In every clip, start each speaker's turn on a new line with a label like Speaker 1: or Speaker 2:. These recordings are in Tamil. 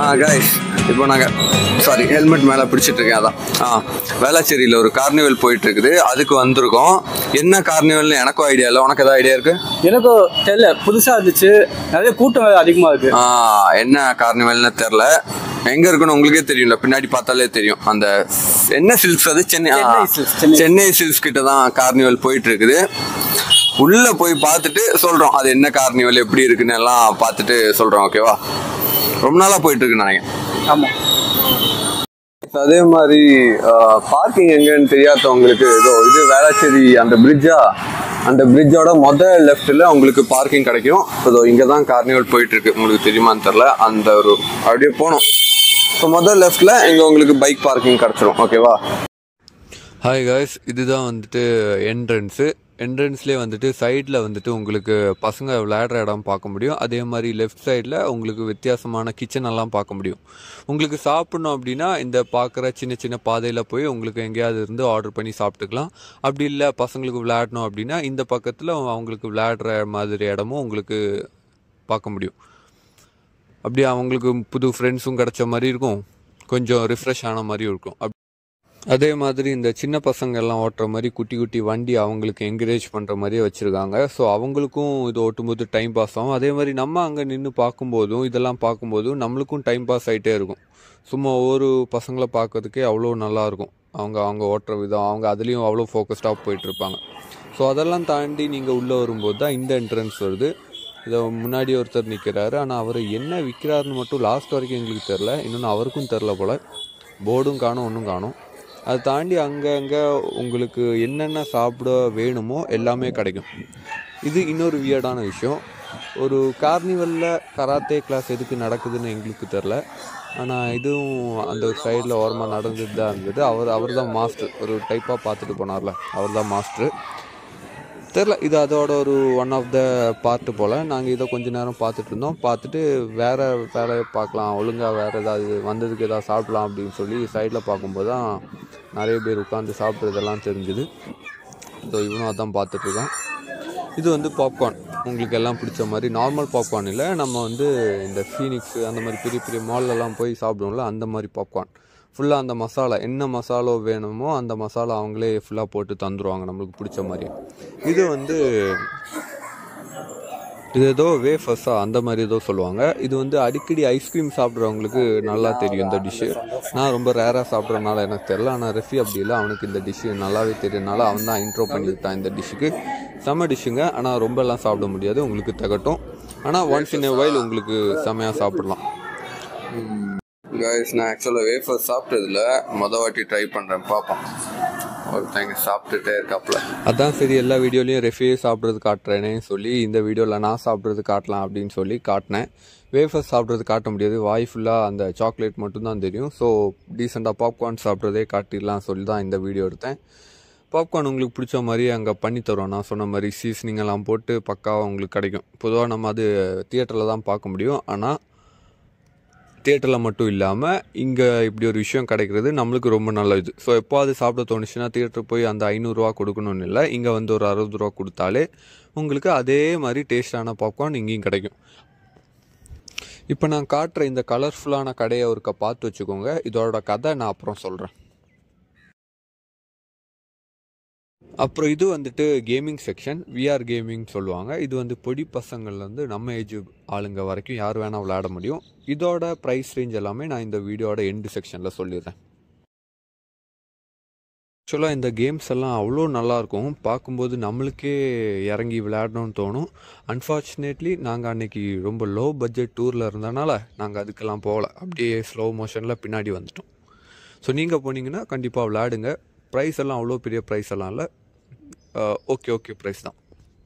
Speaker 1: கைஸ் இப்போ நாங்கள் சாரி ஹெல்மெட் மேலே பிடிச்சிட்டு இருக்கேன் அதான் ஆ வேளாச்சேரியில் ஒரு கார்னிவல் போயிட்டு இருக்குது அதுக்கு வந்திருக்கோம் என்ன கார்னிவல்னு எனக்கும் ஐடியா இல்லை உனக்கு ஏதாவது ஐடியா இருக்கு
Speaker 2: எனக்கு தெரியல புதுசா இருந்துச்சு நிறைய கூட்டம் வேற அதிகமா இருக்கு
Speaker 1: ஆ என்ன கார்னிவல்னு தெரில எங்க இருக்குன்னு உங்களுக்கே தெரியும்ல பின்னாடி பார்த்தாலே தெரியும் அந்த என்ன சில்க்ஸ் அது சென்னை ஆ,
Speaker 2: சென்னை silks, சென்னை.
Speaker 1: சென்னை சில்க்ஸ் கிட்ட தான் கார்னிவல் போயிட்டு இருக்குது உள்ள போய் பார்த்துட்டு சொல்றோம் அது என்ன கார்னிவல் எப்படி இருக்குன்னு எல்லாம் பார்த்துட்டு சொல்றோம் ஓகேவா ரொம்ப நாளா போயிட்டு இருக்கு நினைக்கிறேன்
Speaker 2: ஆமா
Speaker 1: அதே மாதிரி பார்க்கிங் எங்கன்னு தெரியாதவங்களுக்கு ஏதோ இது வேளச்சேரி அந்த பிரிட்ஜா அந்த பிரிட்ஜோட மொத லெஃப்ட்ல உங்களுக்கு பார்க்கிங் கிடைக்கும் இதோ இங்க தான் கார்னிவல் போயிட்டு இருக்கு உங்களுக்கு தெரியுமான்னு தெரில அந்த ஒரு அப்படியே போகணும் ஸோ மொதல் லெஃப்ட்ல இங்க உங்களுக்கு பைக் பார்க்கிங் கிடைச்சிரும் ஓகேவா ஹாய் காய்ஸ் இதுதான் வந்துட்டு என்ட்ரன்ஸு என்ட்ரன்ஸ்லேயே வந்துட்டு சைடில் வந்துட்டு உங்களுக்கு பசங்க விளையாடுற இடம் பார்க்க முடியும் அதே மாதிரி லெஃப்ட் சைடில் உங்களுக்கு வித்தியாசமான கிச்சன் எல்லாம் பார்க்க முடியும் உங்களுக்கு சாப்பிடணும் அப்படின்னா இந்த பார்க்குற சின்ன சின்ன பாதையில் போய் உங்களுக்கு எங்கேயாவது இருந்து ஆர்டர் பண்ணி சாப்பிட்டுக்கலாம் அப்படி இல்லை பசங்களுக்கு விளையாடணும் அப்படின்னா இந்த பக்கத்தில் அவங்களுக்கு விளையாடுற மாதிரி இடமும் உங்களுக்கு பார்க்க முடியும் அப்படியே அவங்களுக்கு புது ஃப்ரெண்ட்ஸும் கிடைச்ச மாதிரி இருக்கும் கொஞ்சம் ரிஃப்ரெஷ் ஆன மாதிரியும் இருக்கும் அப் அதே மாதிரி இந்த சின்ன பசங்க எல்லாம் ஓட்டுற மாதிரி குட்டி குட்டி வண்டி அவங்களுக்கு என்கரேஜ் பண்ணுற மாதிரியே வச்சுருக்காங்க ஸோ அவங்களுக்கும் இது ஓட்டும்போது டைம் பாஸ் ஆகும் அதே மாதிரி நம்ம அங்கே நின்று பார்க்கும்போதும் இதெல்லாம் பார்க்கும்போதும் நம்மளுக்கும் டைம் பாஸ் ஆகிட்டே இருக்கும் சும்மா ஒவ்வொரு பசங்களை பார்க்கறதுக்கே அவ்வளோ நல்லா இருக்கும் அவங்க அவங்க ஓட்டுற விதம் அவங்க அதுலேயும் அவ்வளோ ஃபோக்கஸ்டாக போயிட்டுருப்பாங்க ஸோ அதெல்லாம் தாண்டி நீங்கள் உள்ளே வரும்போது தான் இந்த என்ட்ரன்ஸ் வருது இதை முன்னாடி ஒருத்தர் நிற்கிறாரு ஆனால் அவர் என்ன விற்கிறாருன்னு மட்டும் லாஸ்ட் வரைக்கும் எங்களுக்கு தெரில இன்னொன்று அவருக்கும் தெரில போல் போர்டும் காணும் ஒன்றும் காணும் அதை தாண்டி அங்கங்கே உங்களுக்கு என்னென்ன சாப்பிட வேணுமோ எல்லாமே கிடைக்கும் இது இன்னொரு வியர்டான விஷயம் ஒரு கார்னிவலில் கராத்தே கிளாஸ் எதுக்கு நடக்குதுன்னு எங்களுக்கு தெரில ஆனால் இதுவும் அந்த ஒரு சைடில் ஓரமாக நடந்துட்டு தான் இருந்தது அவர் அவர் தான் மாஸ்டர் ஒரு டைப்பாக பார்த்துட்டு போனார்ல அவர் தான் மாஸ்டர் தெரில இது அதோட ஒரு ஒன் ஆஃப் த பார்ட்டு போல் நாங்கள் இதை கொஞ்ச நேரம் பார்த்துட்டு இருந்தோம் பார்த்துட்டு வேறு வேலையை பார்க்கலாம் ஒழுங்காக வேறு ஏதாவது வந்ததுக்கு ஏதாவது சாப்பிடலாம் அப்படின்னு சொல்லி சைடில் பார்க்கும்போது தான் நிறைய பேர் உட்காந்து சாப்பிட்றதெல்லாம் தெரிஞ்சுது ஸோ இவனும் அதான் பார்த்துட்ருக்கான் இது வந்து பாப்கார்ன் உங்களுக்கு எல்லாம் பிடிச்ச மாதிரி நார்மல் பாப்கார்ன் இல்லை நம்ம வந்து இந்த ஃபீனிக்ஸ் அந்த மாதிரி பெரிய பெரிய மால்லலாம் போய் சாப்பிடுவோம்ல அந்த மாதிரி பாப்கார்ன் ஃபுல்லாக அந்த மசாலா என்ன மசாலா வேணுமோ அந்த மசாலா அவங்களே ஃபுல்லாக போட்டு தந்துருவாங்க நம்மளுக்கு பிடிச்ச மாதிரி இது வந்து இது ஏதோ வேஃபர்ஸா அந்த மாதிரி ஏதோ சொல்லுவாங்க இது வந்து அடிக்கடி ஐஸ்கிரீம் சாப்பிட்றவங்களுக்கு நல்லா தெரியும் இந்த டிஷ்ஷு நான் ரொம்ப ரேராக சாப்பிட்றதுனால எனக்கு தெரில ஆனால் ரெஃபி அப்படி இல்லை அவனுக்கு இந்த டிஷ்ஷு நல்லாவே தெரியறனால அவன் தான் இன்ட்ரோ பண்ணிவிட்டான் இந்த டிஷ்ஷுக்கு செம்ம டிஷ்ஷுங்க ஆனால் ரொம்பலாம் சாப்பிட முடியாது உங்களுக்கு திகட்டும் ஆனால் ஒன்ஸ் இன் வைல் உங்களுக்கு செம்மையாக சாப்பிடலாம் கைஸ் நான் ஆக்சுவலாக வேஃபர் சாப்பிட்டதில்ல மொதல் வாட்டி ட்ரை பண்ணுறேன் பார்ப்போம் ஒருத்தங்க சாப்பிட்டுட்டே இருக்காப்புல அதான் சரி எல்லா வீடியோலையும் ரெஃபியே சாப்பிட்றது காட்டுறேனே சொல்லி இந்த வீடியோவில் நான் சாப்பிட்றது காட்டலாம் அப்படின்னு சொல்லி காட்டினேன் வேஃபர் சாப்பிட்றது காட்ட முடியாது வாய் ஃபுல்லாக அந்த சாக்லேட் மட்டும்தான் தெரியும் ஸோ டீசெண்டாக பாப்கார்ன் சாப்பிட்றதே காட்டிடலாம் சொல்லி தான் இந்த வீடியோ எடுத்தேன் பாப்கார்ன் உங்களுக்கு பிடிச்ச மாதிரி அங்கே பண்ணி தருவோம் நான் சொன்ன மாதிரி சீசனிங் எல்லாம் போட்டு பக்காவாக உங்களுக்கு கிடைக்கும் பொதுவாக நம்ம அது தியேட்டரில் தான் பார்க்க முடியும் ஆனால் தியேட்டரில் மட்டும் இல்லாமல் இங்கே இப்படி ஒரு விஷயம் கிடைக்கிறது நம்மளுக்கு ரொம்ப நல்லது ஸோ எப்போ அது சாப்பிட தோணுச்சுன்னா தியேட்டர் போய் அந்த ஐநூறுரூவா கொடுக்கணும்னு இல்லை இங்கே வந்து ஒரு அறுபது ரூபா கொடுத்தாலே உங்களுக்கு அதே மாதிரி டேஸ்டான பாப்கார்ன் இங்கேயும் கிடைக்கும் இப்போ நான் காட்டுற இந்த கலர்ஃபுல்லான கடையை ஒருக்க பார்த்து வச்சுக்கோங்க இதோட கதை நான் அப்புறம் சொல்கிறேன் அப்புறம் இது வந்துட்டு கேமிங் செக்ஷன் விஆர் கேமிங் சொல்லுவாங்க இது வந்து பொடி பசங்கள்லேருந்து நம்ம ஏஜ் ஆளுங்க வரைக்கும் யார் வேணால் விளையாட முடியும் இதோட ப்ரைஸ் ரேஞ்ச் எல்லாமே நான் இந்த வீடியோட எண்டு செக்ஷனில் சொல்லிடுறேன் ஆக்சுவலாக இந்த கேம்ஸ் எல்லாம் அவ்வளோ நல்லாயிருக்கும் பார்க்கும்போது நம்மளுக்கே இறங்கி விளையாடணும்னு தோணும் அன்ஃபார்ச்சுனேட்லி நாங்கள் அன்னைக்கு ரொம்ப லோ பட்ஜெட் டூரில் இருந்தனால நாங்கள் அதுக்கெல்லாம் போகல அப்படியே ஸ்லோ மோஷனில் பின்னாடி வந்துட்டோம் ஸோ நீங்கள் போனீங்கன்னா கண்டிப்பாக விளையாடுங்க ப்ரைஸ் எல்லாம் அவ்வளோ பெரிய ப்ரைஸ் எல்லாம் இல்லை ஓகே ஓகே ப்ரைஸ் தான்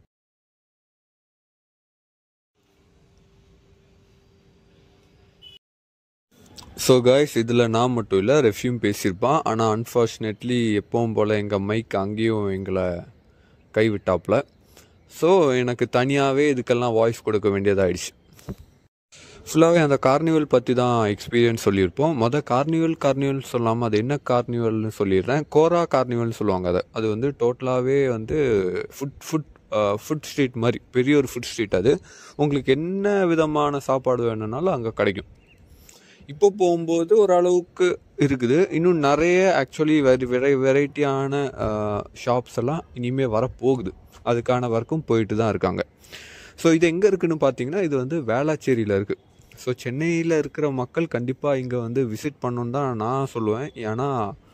Speaker 1: ஸோ காய்ஸ் இதில் நான் மட்டும் இல்லை ரெஃப்யூம் பேசியிருப்பான் ஆனால் அன்ஃபார்ச்சுனேட்லி எப்பவும் போல் எங்கள் மைக் அங்கேயும் எங்களை கைவிட்டாப்புல ஸோ எனக்கு தனியாகவே இதுக்கெல்லாம் வாய்ஸ் கொடுக்க வேண்டியதாகிடுச்சு ஃபுல்லாகவே அந்த கார்னிவல் பற்றி தான் எக்ஸ்பீரியன்ஸ் சொல்லியிருப்போம் மொதல் கார்னிவல் கார்னிவல் சொல்லாமல் அது என்ன கார்னிவல்னு சொல்லிடுறேன் கோரா கார்னிவல்னு சொல்லுவாங்க அதை அது வந்து டோட்டலாகவே வந்து ஃபுட் ஃபுட் ஃபுட் ஸ்ட்ரீட் மாதிரி பெரிய ஒரு ஃபுட் ஸ்ட்ரீட் அது உங்களுக்கு என்ன விதமான சாப்பாடு வேணும்னாலும் அங்கே கிடைக்கும் இப்போ போகும்போது ஓரளவுக்கு இருக்குது இன்னும் நிறைய ஆக்சுவலி வெரி வெரை வெரைட்டியான ஷாப்ஸ் எல்லாம் இனிமேல் வரப்போகுது அதுக்கான ஒர்க்கும் போயிட்டு தான் இருக்காங்க ஸோ இது எங்கே இருக்குன்னு பார்த்தீங்கன்னா இது வந்து வேளாச்சேரியில் இருக்குது ஸோ சென்னையில் இருக்கிற மக்கள் கண்டிப்பாக இங்கே வந்து விசிட் பண்ணணுன்னு தான் நான் சொல்லுவேன் ஏன்னா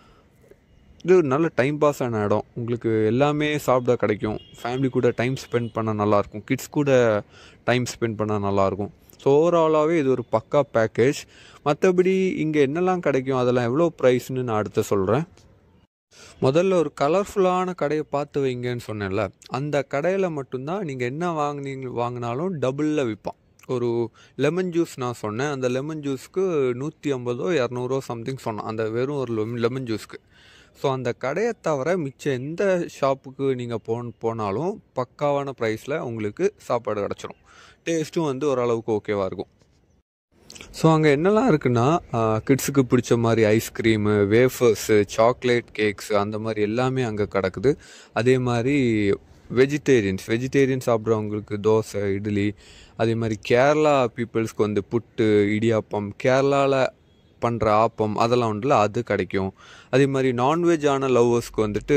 Speaker 1: இது ஒரு நல்ல டைம் பாஸ் ஆன இடம் உங்களுக்கு எல்லாமே சாப்பிட கிடைக்கும் ஃபேமிலி கூட டைம் ஸ்பெண்ட் பண்ண நல்லாயிருக்கும் கிட்ஸ் கூட டைம் ஸ்பெண்ட் பண்ண நல்லாயிருக்கும் ஸோ ஓவராலாகவே இது ஒரு பக்கா பேக்கேஜ் மற்றபடி இங்கே என்னெல்லாம் கிடைக்கும் அதெல்லாம் எவ்வளோ ப்ரைஸ்னு நான் அடுத்து சொல்கிறேன் முதல்ல ஒரு கலர்ஃபுல்லான கடையை பார்த்து வைங்கன்னு சொன்னேன்ல அந்த கடையில் மட்டும்தான் நீங்கள் என்ன வாங்குனீங்க வாங்கினாலும் டபுளில் விற்பான் ஒரு லெமன் ஜூஸ் நான் சொன்னேன் அந்த லெமன் ஜூஸ்க்கு நூற்றி ஐம்பதோ இரநூறோ சம்திங் சொன்னேன் அந்த வெறும் ஒரு லெமன் ஜூஸ்க்கு ஸோ அந்த கடையை தவிர மிச்சம் எந்த ஷாப்புக்கு நீங்கள் போ போனாலும் பக்காவான ப்ரைஸில் உங்களுக்கு சாப்பாடு கிடச்சிரும் டேஸ்ட்டும் வந்து ஓரளவுக்கு ஓகேவாக இருக்கும் ஸோ அங்கே என்னெல்லாம் இருக்குன்னா கிட்ஸுக்கு பிடிச்ச மாதிரி ஐஸ்கிரீமு வேஃபர்ஸு சாக்லேட் கேக்ஸ் அந்த மாதிரி எல்லாமே அங்கே கிடக்குது அதே மாதிரி வெஜிடேரியன்ஸ் வெஜிடேரியன் சாப்பிட்றவங்களுக்கு தோசை இட்லி அதே மாதிரி கேரளா பீப்புள்ஸ்க்கு வந்து புட்டு இடியாப்பம் கேரளாவில் பண்ணுற ஆப்பம் அதெல்லாம் உண்டுல அது கிடைக்கும் அதே மாதிரி நான்வெஜ் ஆன லவ்வர்ஸ்க்கு வந்துட்டு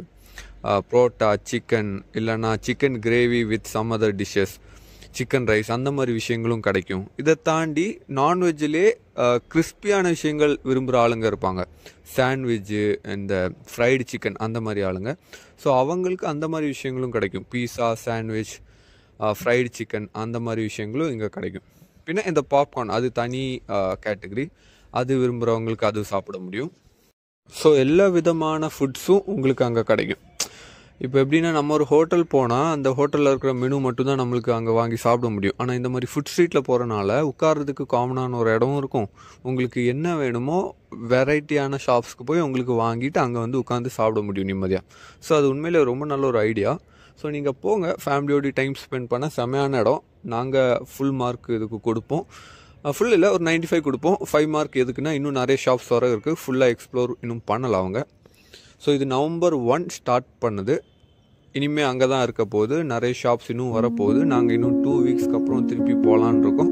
Speaker 1: புரோட்டா சிக்கன் இல்லைன்னா chicken gravy with some other dishes chicken rice அந்த மாதிரி விஷயங்களும் கிடைக்கும் இதை தாண்டி நான்வெஜ்ஜிலே கிறிஸ்பியான விஷயங்கள் விரும்புகிற ஆளுங்க இருப்பாங்க சாண்ட்விட்ஜு இந்த ஃப்ரைடு சிக்கன் அந்த மாதிரி ஆளுங்க ஸோ அவங்களுக்கு அந்த மாதிரி விஷயங்களும் கிடைக்கும் பீஸா சாண்ட்விச் ஃப்ரைடு சிக்கன் அந்த மாதிரி விஷயங்களும் இங்கே கிடைக்கும் பின்ன இந்த பாப்கார்ன் அது தனி கேட்டகரி அது விரும்புகிறவங்களுக்கு அது சாப்பிட முடியும் ஸோ எல்லா விதமான ஃபுட்ஸும் உங்களுக்கு அங்கே கிடைக்கும் இப்போ எப்படின்னா நம்ம ஒரு ஹோட்டல் போனால் அந்த ஹோட்டலில் இருக்கிற மெனு மட்டும்தான் நம்மளுக்கு அங்கே வாங்கி சாப்பிட முடியும் ஆனால் இந்த மாதிரி ஃபுட் ஸ்ட்ரீட்டில் போகிறனால உட்கார்றதுக்கு காமனான ஒரு இடமும் இருக்கும் உங்களுக்கு என்ன வேணுமோ வெரைட்டியான ஷாப்ஸ்க்கு போய் உங்களுக்கு வாங்கிட்டு அங்கே வந்து உட்காந்து சாப்பிட முடியும் நிம்மதியாக ஸோ அது உண்மையிலே ரொம்ப நல்ல ஒரு ஐடியா ஸோ நீங்கள் போங்க ஃபேமிலியோட டைம் ஸ்பெண்ட் பண்ண செமையான இடம் நாங்கள் ஃபுல் மார்க் இதுக்கு கொடுப்போம் ஃபுல் இல்லை ஒரு நைன்டி ஃபைவ் கொடுப்போம் ஃபைவ் மார்க் எதுக்குன்னா இன்னும் நிறைய ஷாப்ஸ் வர இருக்குது ஃபுல்லாக எக்ஸ்ப்ளோர் இன்னும் பண்ணலாம் அவங்க ஸோ இது நவம்பர் ஒன் ஸ்டார்ட் பண்ணுது இனிமேல் அங்கே தான் இருக்க போகுது நிறைய ஷாப்ஸ் இன்னும் வரப்போகுது நாங்கள் இன்னும் டூ வீக்ஸ்க்கு அப்புறம் திருப்பி போகலான் இருக்கோம்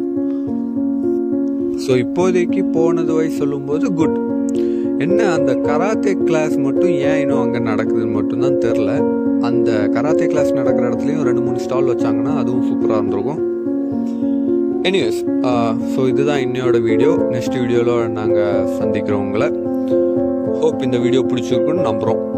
Speaker 1: ஸோ இப்போதைக்கு போனது வரை சொல்லும்போது குட் என்ன அந்த கராத்தே கிளாஸ் மட்டும் ஏன் இன்னும் அங்கே நடக்குதுன்னு மட்டும்தான் தெரில அந்த கராத்தே கிளாஸ் நடக்கிற இடத்துலையும் ரெண்டு மூணு ஸ்டால் வச்சாங்கன்னா அதுவும் சூப்பராக இருந்திருக்கும் எனிவேஸ் ஸோ இதுதான் இன்னையோட வீடியோ நெக்ஸ்ட் வீடியோவில் நாங்கள் சந்திக்கிறோம் உங்களை ஹோப் இந்த வீடியோ பிடிச்சிருக்குன்னு நம்புகிறோம்